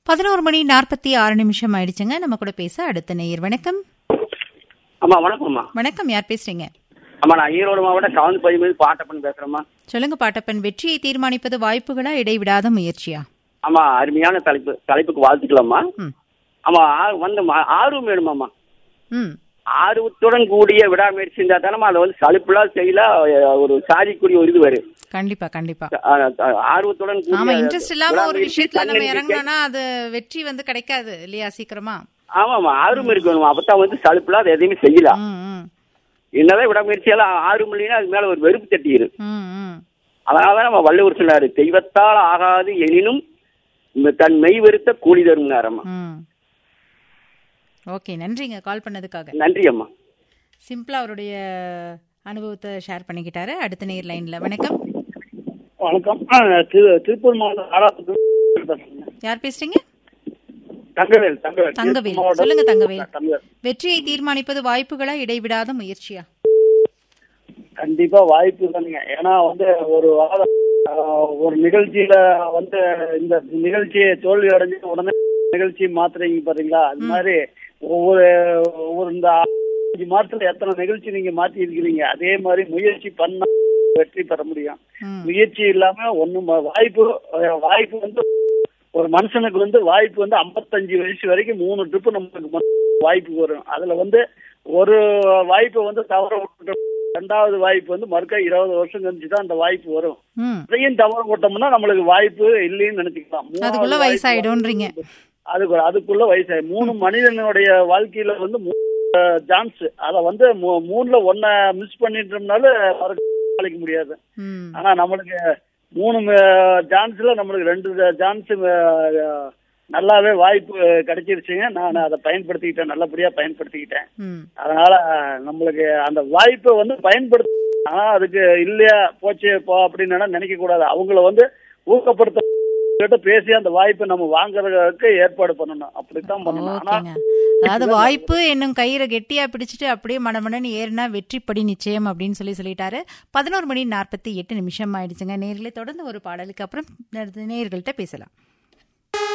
பதினோரு மணி நாற்பத்தி ஆறு நிமிஷம் ஆயிடுச்சுங்க நம்ம கூட பேச அடுத்த நேயர் வணக்கம் அம்மா வணக்கம்மா வணக்கம் யார் பேசுறீங்க அம்மா நான் ஈரோடு மாவட்டம் கவுந்து பதிமூணு பாட்டப்பன் பேசுறேம்மா சொல்லுங்க பாட்டப்பன் வெற்றியை தீர்மானிப்பது வாய்ப்புகளா இடைவிடாத முயற்சியா ஆமா அருமையான தலைப்பு தலைப்புக்கு வாழ்த்துக்கலாம்மா ம் ஆமா ஆ- வந்து மா- ஆர்வம் வேணுமாம்மா ம் ஆர்வத்துடன் கூடிய விடாமுயற்சி இருந்தா தானம்மா அதை வந்து சலுப்புலாம் செய்யல அஹ், ஒரு சாதிக்குரிய ஒரு இது வரும் கண்டிப்பா கண்டிப்பா அஹ், அஹ், ஆர்வத்துடன் கூடிய ஆமா இன்ட்ரெஸ்ட் இல்லாம ஒரு விடாமுயற்சி, விஷயத்துல நம்ம தன்னம்பிக்கை. இறங்கணும்னா அது வெற்றி வந்து கிடைக்காது இல்லையா சீக்கிரமா ஆமாம்மா ஆர்வம் இருக்கணுமா அப்பதான் வந்து சலுப்புலாம் அதை எதையுமே செய்யலாம் ம் ம் என்னதான் விடாமுயற்சியெல்லாம் ஆர்வம் இல்லைன்னா அது மேல ஒரு வெறுப்பு தட்டிடும் ம் ம் அதனாலதான் நம்ம வள்ளுவர் சொன்னாரு தெய்வத்தால் ஆகாது எனினும் தன் மெய் வெறுத்த கூலி தருங்காரம்மா ம் ஓகே நன்றிங்க கால் பண்ணதுக்காக நன்றி அம்மா சிம்பிளா அவருடைய அனுபவத்தை ஷேர் பண்ணிக்கிட்டாரு அடுத்த நேர் லைன்ல வணக்கம் வணக்கம் ஆ, திரு- திருப்பூர் மாவட்டம் ஆறாவது பேசுறேங்க. யார் பேசுறீங்க தங்கவேல் தங்கவேல் தங்கவேல் திருப்பூர் மாவட்டம் சொல்லுங்க தங்கவேல் தங்கவேல் வெற்றியை தீர்மானிப்பது வாய்ப்புகளா இடைவிடாத முயற்சியா கண்டிப்பா வாய்ப்பு தானுங்க ஏன்னா வந்து ஒரு வாரம் ஆ, ஒரு நிகழ்ச்சியில வந்து இந்த நிகழ்ச்சியை தோல்வி அடைஞ்சு உடனே நிகழ்ச்சி மாத்துறீங்க பாத்தீங்களா அது மாதிரி ஒவ்வொரு ஒவ்வொரு இந்த அஞ்சு மாசத்துல எத்தனை நிகழ்ச்சி நீங்க மாத்தி இருக்கிறீங்க அதே மாதிரி முயற்சி பண்ணா வெற்றி பெற முடியும் ம் முயற்சி இல்லாம ஒண்ணும் வாய்ப்பு அஹ் வாய்ப்பு வந்து ஒரு மனுஷனுக்கு வந்து வாய்ப்பு வந்து 55 வயசு வரைக்கும் மூணு ட்ரிப்பு நமக்கு மொத்தம் வாய்ப்பு வரும் அதுல வந்து ஒரு வாய்ப்பை வந்து தவற விட்டுட்டோம் ரெண்டாவது வாய்ப்பு வந்து மறுக்க இருபது வருஷம் கழிச்சு தான் அந்த வாய்ப்பு வரும் ம் அதையும் தவற விட்டோம்னா நம்மளுக்கு வாய்ப்பு இல்லைன்னு நினைச்சுக்கலாம் மூணாவது அதுக்குள்ள வாய்ப்பு வயசாயிடும்ன்றீங்க அதுக்கு அதுக்குள்ள வயசாயி மூணு மனிதனுடைய வாழ்க்கையில வந்து சான்ஸ் அத வந்து மூ- மூணுல ஒன்ன மிஸ் பண்ணிட்டோம்னால சமாளிக்க முடியாது ம் ஆனா நம்மளுக்கு மூணு சான்ஸ்ல நம்மளுக்கு ரெண்டு சான்ஸ் நல்லாவே வாய்ப்பு கிடைச்சிருச்சுங்க நான் அதை பயன்படுத்திக்கிட்டேன் நல்லபடியா பயன்படுத்திக்கிட்டேன் ம் அதனால நம்மளுக்கு அந்த வாய்ப்பை வந்து பயன்படுத்த ஆனா அதுக்கு இல்லையா போச்சு போ அப்படின்னு நினைக்க கூடாது அவங்கள வந்து ஊக்கப்படுத்த கிட்ட பேசி அந்த வாய்ப்பை நம்ம வாங்குறதுக்கு ஏற்பாடு பண்ணணும் அப்படித்தான் பண்ணணும் ஆனா ஓகேங்க அதாவது வாய்ப்பு என்னும் கயிறை கெட்டியா பிடிச்சிட்டு அப்படியே மனமனன்னு ஏறினா வெற்றிப்படி நிச்சயம் அப்படின்னு சொல்லி சொல்லிட்டாரு பதினோரு மணி நாற்பத்தி எட்டு நிமிஷம் ஆயிடுச்சுங்க நேர்களே தொடர்ந்து ஒரு பாடலுக்கு அப்புறம் நேர்கள்ட்ட பேசலாம்